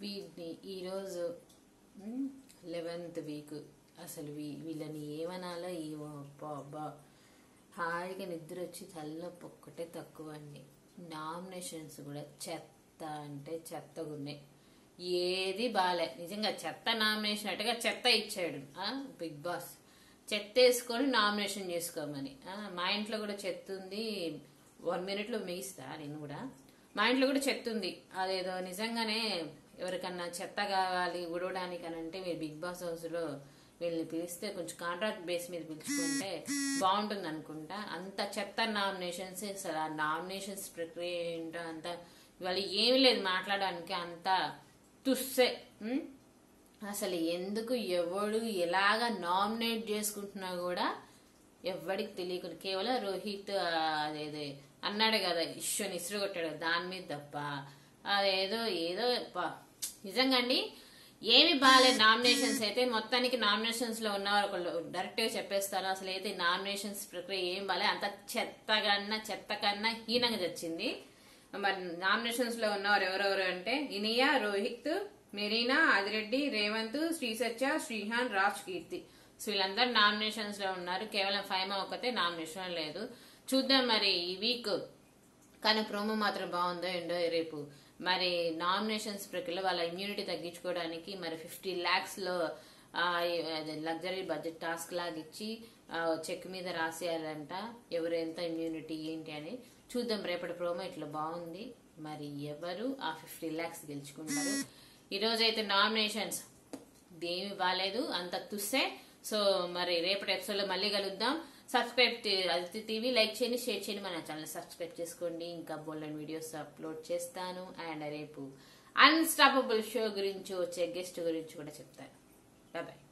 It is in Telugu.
వీటిని ఈరోజు లెవెన్త్ వీక్ అసలు వీ- వీళ్ళని ఏమనాలో ఏమో అబ్బా అబ్బా హాయిగా నిద్ర వచ్చి తలనొప్పి ఒక్కటే తక్కువ అండి నామినేషన్స్ కూడా చెత్త అంటే చెత్తగా ఉన్నాయి ఏది బాలే నిజంగా చెత్త నామినేషన్ అట్టుగా చెత్త ఇచ్చాడు ఆ, బిగ్ బాస్ చెత్త వేసుకొని నామినేషన్ చేసుకోమని ఆ, మా ఇంట్లో కూడా చెత్త ఉంది వన్ మినిట్లో మిగిస్తా నేను కూడా మా ఇంట్లో కూడా చెత్త ఉంది అదేదో నిజంగానే ఎవరికన్నా చెత్త కావాలి ఉడవడానికి అని అంటే మీరు బిగ్ బాస్ హౌస్ లో వీళ్ళని పిలిస్తే కొంచెం కాంట్రాక్ట్ బేస్ మీద పిలుచుకుంటే బాగుంటుంది అనుకుంటా అంత చెత్త నామినేషన్స్ అసలు ఆ నామినేషన్స్ ప్రక్రియ ఏంటో అంత ఇవాళ ఏమీ లేదు మాట్లాడడానికి అంత తుస్సే ఉం? అసలు ఎందుకు ఎవడు ఎలాగ నామినేట్ చేసుకుంటున్నా కూడా ఎవడికి తెలియకుండా కేవలం రోహిత్ ఆ, అదేదో అన్నాడు కదా ఇష్యూని ఇసురు కొట్టాడు కదా, దాని మీద తప్ప అదేదో ఏదో ప- నిజంగా అండి ఏమి బాగాలేదు నామినేషన్స్ అయితే మొత్తానికి నామినేషన్స్ లో ఉన్నవారు ఒకళ్ళు డైరెక్ట్ గా చెప్పేస్తారు అసలు అయితే నామినేషన్స్ ప్రక్రియ ఏం బాగాలే అంత చెత్త కన్నా చెత్త కన్నా హీనంగా తెచ్చింది మరి నామినేషన్స్ లో ఉన్నవారు ఎవరెవరు అంటే ఇనియా రోహిత్ మెరీనా ఆదిరెడ్డి రేవంత్ శ్రీసత్య శ్రీహాన్ రాజ్ కీర్తి సో వీళ్ళందరూ నామినేషన్స్ లో ఉన్నారు కేవలం ఫైమా ఒక్కతే నామినేషన్ లేదు చూద్దాం మరి ఈ వీక్ కానీ ప్రోమో మాత్రం బాగుందో ఏంటో రేపు మరి నామినేషన్స్ ప్రక్రియలో వాళ్ళ ఇమ్యూనిటీ తగ్గించుకోవడానికి మరి ఫిఫ్టీ ల్యాక్స్ లో లగ్జరీ బడ్జెట్ టాస్క్ లాగా ఇచ్చి చెక్ మీద రాసేయాలంట ఎవరు ఎంత ఇమ్యూనిటీ ఏంటి అని చూద్దాం రేపటి ప్రోమో ఇట్లా బాగుంది మరి ఎవరు ఆ ఫిఫ్టీ ల్యాక్స్ గెలుచుకుంటారు ఈ రోజు అయితే నామినేషన్స్ దేమి బాగాలేదు అంత తుస్సే సో మరి రేపటి ఎపిసోడ్ లో మళ్ళీ కలుద్దాం సబ్స్క్రైబ్ అదితి టీవీ లైక్ చేయండి షేర్ చేయండి మన ఛానల్ సబ్స్క్రైబ్ చేసుకోండి ఇంకా బోల్డెన్ వీడియోస్ అప్లోడ్ చేస్తాను అండ్ రేపు అన్స్టాపబుల్ షో గురించి వచ్చే గెస్ట్ గురించి కూడా చెప్తాను బాయ్